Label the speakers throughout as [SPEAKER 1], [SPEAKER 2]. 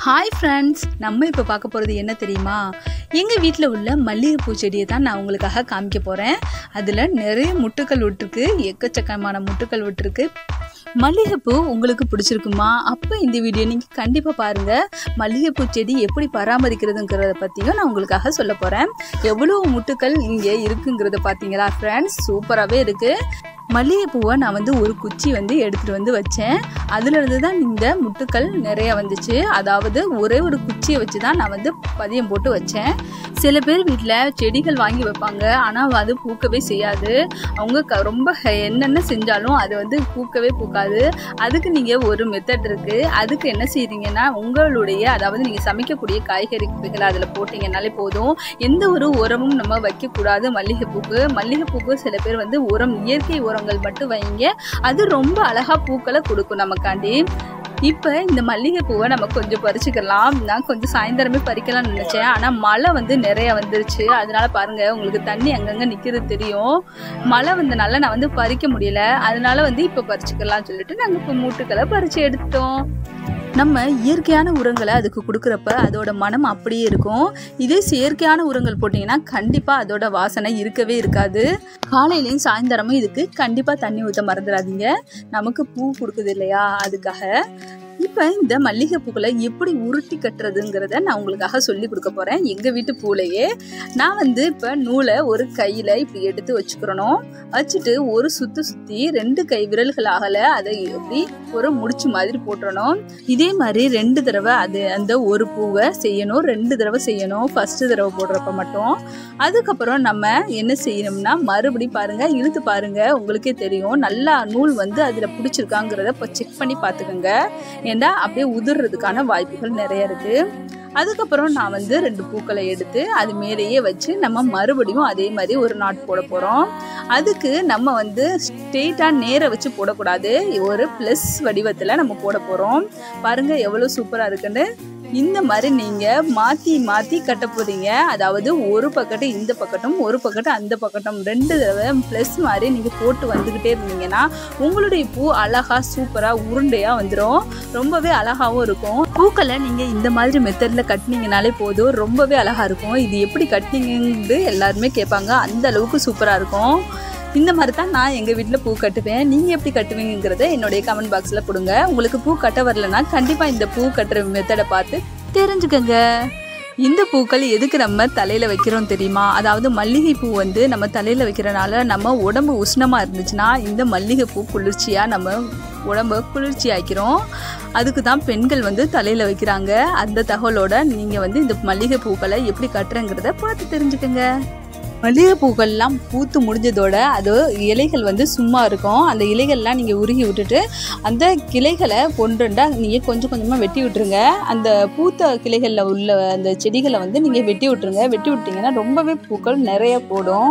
[SPEAKER 1] Hi friends நம்ம இப்போ பார்க்க போகிறது என்ன தெரியுமா எங்கள் வீட்டில் உள்ள மல்லிகைப்பூ செடியை தான் நான் உங்களுக்காக காமிக்க போகிறேன் அதில் நிறைய முட்டுக்கள் விட்டுருக்கு எக்கச்சக்கமான முட்டுக்கள் விட்டுருக்கு மல்லிகைப்பூ உங்களுக்கு பிடிச்சிருக்குமா அப்போ இந்த வீடியோ நீங்கள் கண்டிப்பாக பாருங்கள் மல்லிகைப்பூ செடி எப்படி பராமரிக்கிறதுங்கிறத பற்றியும் நான் உங்களுக்காக சொல்ல போகிறேன் எவ்வளோ முட்டுக்கள் இங்கே இருக்குங்கிறத பார்த்தீங்களா ஃப்ரெண்ட்ஸ் சூப்பராகவே இருக்குது மல்லிகைப்பூவை நான் வந்து ஒரு குச்சி வந்து எடுத்துகிட்டு வந்து வச்சேன் அதுலேருந்து தான் இந்த முட்டுக்கள் நிறைய வந்துச்சு அதாவது ஒரே ஒரு குச்சியை வச்சு தான் நான் வந்து பதியம் போட்டு வச்சேன் சில பேர் வீட்டில் செடிகள் வாங்கி வைப்பாங்க ஆனால் அது பூக்கவே செய்யாது அவங்க க ரொம்ப ஹ- என்னென்ன செஞ்சாலும் அது வந்து பூக்கவே பூக்காது அதுக்கு நீங்கள் ஒரு மெத்தட் இருக்குது அதுக்கு என்ன செய்றீங்கன்னா உங்களுடைய அதாவது நீங்கள் சமைக்கக்கூடிய காய்கறி குப்பைகளை அதில் போட்டிங்கனாலே போதும் எந்த ஒரு உரமும் நம்ம வைக்கக்கூடாது மல்லிகைப்பூக்கு மல்லிகைப்பூக்கு சில பேர் வந்து உரம் இயற்கை உரங்கள் மட்டும் வைங்க அது ரொம்ப அழகா பூக்களை கொடுக்கும் நமக்காண்டி இப்போ இந்த மல்லிகைப்பூவை நம்ம கொஞ்சம் பறிச்சுக்கலாம் நான் கொஞ்சம் சாயந்தரமே பறிக்கலாம்னு நினச்சேன் ஆனால் மழை வந்து நிறைய வந்துருச்சு அதனால பாருங்க உங்களுக்கு தண்ணி அங்கங்கே நிற்கிறது தெரியும் மழை வந்தனால நான் வந்து பறிக்க முடியல அதனால வந்து இப்போ பறிச்சுக்கலாம்னு சொல்லிட்டு நாங்கள் இப்போ மூட்டுக்களை பறிச்சு எடுத்தோம் நம்ம இயற்கையான உரங்களை அதுக்கு கொடுக்குறப்ப அதோட மனம் அப்படியே இருக்கும் இதே செயற்கையான உரங்கள் போட்டிங்கன்னா கண்டிப்பாக அதோட வாசனை இருக்கவே இருக்காது காலையிலையும் சாயந்தரமும் இதுக்கு கண்டிப்பாக தண்ணி ஊற்ற மறந்துடாதீங்க நமக்கு பூ கொடுக்குது இல்லையா அதுக்காக இப்போ இந்த மல்லிகை பூக்களை எப்படி உருட்டி கட்டுறதுங்கிறத நான் உங்களுக்காக சொல்லி கொடுக்க போகிறேன் எங்கள் வீட்டு பூலையே நான் வந்து இப்போ நூலை ஒரு கையில் இப்படி எடுத்து வச்சுக்கிறணும் வச்சுட்டு ஒரு சுத்து சுற்றி ரெண்டு கை விரல்கள் ஆகலை அதை எப்படி ஒரு முடிச்சு மாதிரி போட்டுறணும் இதே மாதிரி ரெண்டு தடவை அது அந்த ஒரு பூவை செய்யணும் ரெண்டு தடவை செய்யணும் ஃபஸ்ட்டு தடவை போடுறப்ப மட்டும் அதுக்கப்புறம் நம்ம என்ன செய்யணும்னா மறுபடி பாருங்க இழுத்து பாருங்க உங்களுக்கே தெரியும் நல்லா நூல் வந்து அதில் பிடிச்சிருக்காங்கிறத இப்போ செக் பண்ணி பார்த்துக்கோங்க ஏன்னா அப்படியே உதிர்றதுக்கான வாய்ப்புகள் நிறைய இருக்கு அதுக்கப்புறம் நான் வந்து ரெண்டு பூக்களை எடுத்து அது மேலேயே வச்சு நம்ம மறுபடியும் அதே மாதிரி ஒரு நாட் போட போகிறோம் அதுக்கு நம்ம வந்து ஸ்ட்ரெயிட்டாக நேர வச்சு போடக்கூடாது ஒரு ப்ளஸ் வடிவத்தில் நம்ம போட போகிறோம் பாருங்கள் எவ்வளோ சூப்பராக இருக்குன்னு இந்த மாதிரி நீங்கள் மாற்றி மாற்றி கட்ட போகிறீங்க அதாவது ஒரு பக்கத்து இந்த பக்கட்டும் ஒரு பக்கத்து அந்த பக்கட்டும் ரெண்டு தடவை ப்ளஸ் மாதிரி நீங்கள் போட்டு வந்துக்கிட்டே இருந்தீங்கன்னா உங்களுடைய பூ அழகாக சூப்பராக உருண்டையாக வந்துடும் ரொம்பவே அழகாகவும் இருக்கும் பூக்களை நீங்கள் இந்த மாதிரி மெத்தடில் கட்டினீங்கனாலே போதும் ரொம்பவே அழகாக இருக்கும் இது எப்படி கட்டினீங்கன்னு எல்லாருமே கேட்பாங்க அந்த அளவுக்கு சூப்பராக இருக்கும் இந்த மாதிரி தான் நான் எங்கள் வீட்டில் பூ கட்டுவேன் நீங்கள் எப்படி கட்டுவீங்கிறத என்னுடைய கமெண்ட் பாக்ஸில் கொடுங்க உங்களுக்கு பூ கட்ட வரலன்னா கண்டிப்பாக இந்த பூ கட்டுற மெத்தடை பார்த்து தெரிஞ்சுக்கங்க இந்த பூக்கள் எதுக்கு நம்ம தலையில் வைக்கிறோம் தெரியுமா அதாவது மல்லிகை பூ வந்து நம்ம தலையில் வைக்கிறனால நம்ம உடம்பு உஷ்ணமாக இருந்துச்சுன்னா இந்த மல்லிகை பூ குளிர்ச்சியாக நம்ம உடம்ப குளிர்ச்சி ஆக்கிறோம் அதுக்கு தான் பெண்கள் வந்து தலையில் வைக்கிறாங்க அந்த தகவலோட நீங்கள் வந்து இந்த மல்லிகை பூக்களை எப்படி கட்டுறங்கிறத பார்த்து தெரிஞ்சுக்கங்க மல்லிகை பூக்கள்லாம் பூத்து முடிஞ்சதோட அது இலைகள் வந்து சும்மா இருக்கும் அந்த இலைகள்லாம் நீங்கள் உருகி விட்டுட்டு அந்த கிளைகளை கொண்டுண்டா நீங்கள் கொஞ்சம் கொஞ்சமாக வெட்டி விட்டுருங்க அந்த பூத்த கிளைகளில் உள்ள அந்த செடிகளை வந்து நீங்கள் வெட்டி விட்டுருங்க வெட்டி விட்டீங்கன்னா ரொம்பவே பூக்கள் நிறைய போடும்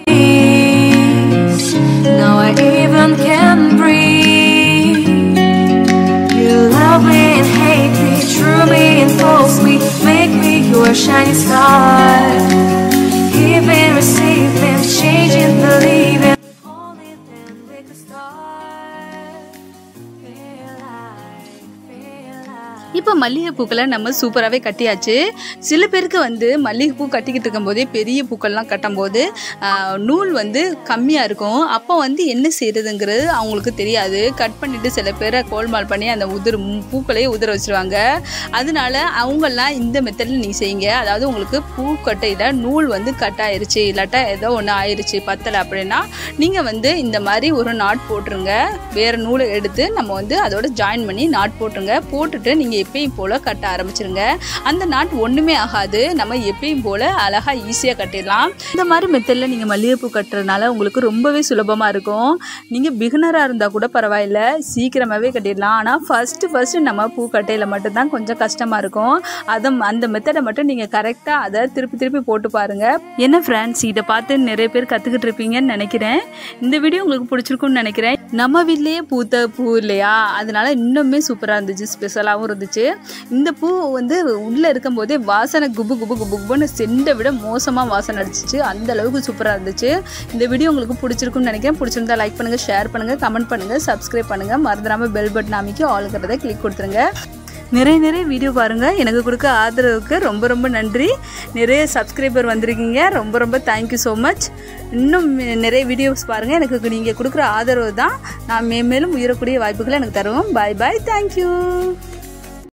[SPEAKER 2] Now I even can breathe. You love me and hate me, true me and false me, make me your shining star. Giving, receiving, changing, believing, falling and make a start. Feel like, feel like.
[SPEAKER 1] இப்போ மல்லிகை பூக்களை நம்ம சூப்பராகவே கட்டியாச்சு சில பேருக்கு வந்து மல்லிகைப்பூ கட்டிக்கிட்டு இருக்கும்போதே பெரிய பூக்கள்லாம் கட்டும்போது ஆஹ், நூல் வந்து கம்மியாக இருக்கும் அப்போ வந்து என்ன செய்யறதுங்கிறது அவங்களுக்கு தெரியாது கட் பண்ணிட்டு சில பேரை கோல்மால் பண்ணி அந்த உதிர் பூக்களையே உதிர வச்சிருவாங்க அதனால அவங்கெல்லாம் இந்த மெத்தடில் நீங்கள் செய்யுங்க அதாவது உங்களுக்கு பூக்கட்டையில் நூல் வந்து கட் ஆயிருச்சு இல்லாட்டா ஏதோ ஒன்று ஆயிருச்சு பத்தலை அப்படின்னா நீங்கள் வந்து இந்த மாதிரி ஒரு நாட் போட்டுருங்க வேறு நூலை எடுத்து நம்ம வந்து அதோட ஜாயின் பண்ணி நாட் போட்டுருங்க போட்டுட்டு நீங்கள் எப்பயும் போல் கட்ட ஆரம்பிச்சிருங்க அந்த நாட் ஒன்றுமே ஆகாது நம்ம எப்பயும் போல் அழகாக ஈஸியாக கட்டிடலாம் இந்த மாதிரி மெத்தடில் நீங்கள் மல்லிகைப்பூ கட்டுறதுனால உங்களுக்கு ரொம்பவே சுலபமாக இருக்கும் நீங்கள் பிகினராக இருந்தால் கூட பரவாயில்ல சீக்கிரமாகவே கட்டிடலாம் ஆனால் ஃபஸ்ட்டு ஃபஸ்ட்டு நம்ம பூ கட்டையில் மட்டும்தான் கொஞ்சம் கஷ்டமாக இருக்கும் அதை அந்த மெத்தடை மட்டும் நீங்கள் கரெக்டாக அதை திருப்பி திருப்பி போட்டு பாருங்கள் என்ன ஃப்ரெண்ட்ஸ் இதை பார்த்து நிறைய பேர் கற்றுக்கிட்டு இருப்பீங்கன்னு நினைக்கிறேன் இந்த வீடியோ உங்களுக்கு பிடிச்சிருக்கும்னு நினைக்கிறேன் நம்ம வீட்லேயே பூத்த பூ இல்லையா அதனால இன்னுமே சூப்பராக இருந்துச்சு ஸ்பெஷலாகவும் இருந்துச்சு இந்த பூ வந்து உள்ளே இருக்கும்போதே வாசனை குபு குபு குபு குபுன்னு செண்டை விட மோசமாக வாசனை அடிச்சிச்சு அந்த அளவுக்கு சூப்பராக இருந்துச்சு இந்த வீடியோ உங்களுக்கு பிடிச்சிருக்கும்னு நினைக்கிறேன் பிடிச்சிருந்தா லைக் பண்ணுங்கள் ஷேர் பண்ணுங்கள் கமெண்ட் பண்ணுங்கள் சப்ஸ்கிரைப் பண்ணுங்கள் மறந்துடாமல் பெல் பட்டன் அமைக்கி ஆளுங்கிறத கிளிக் கொடுத்துருங்க நிறைய நிறைய வீடியோ பாருங்கள் எனக்கு கொடுக்க ஆதரவுக்கு ரொம்ப ரொம்ப நன்றி நிறைய சப்ஸ்கிரைபர் வந்திருக்கீங்க ரொம்ப ரொம்ப தேங்க்யூ ஸோ மச் இன்னும் நிறைய வீடியோஸ் பாருங்கள் எனக்கு நீங்கள் கொடுக்குற ஆதரவு தான் நான் மேம்மேலும் உயரக்கூடிய வாய்ப்புகளை எனக்கு தருவோம் பாய் பாய் தேங்க்யூ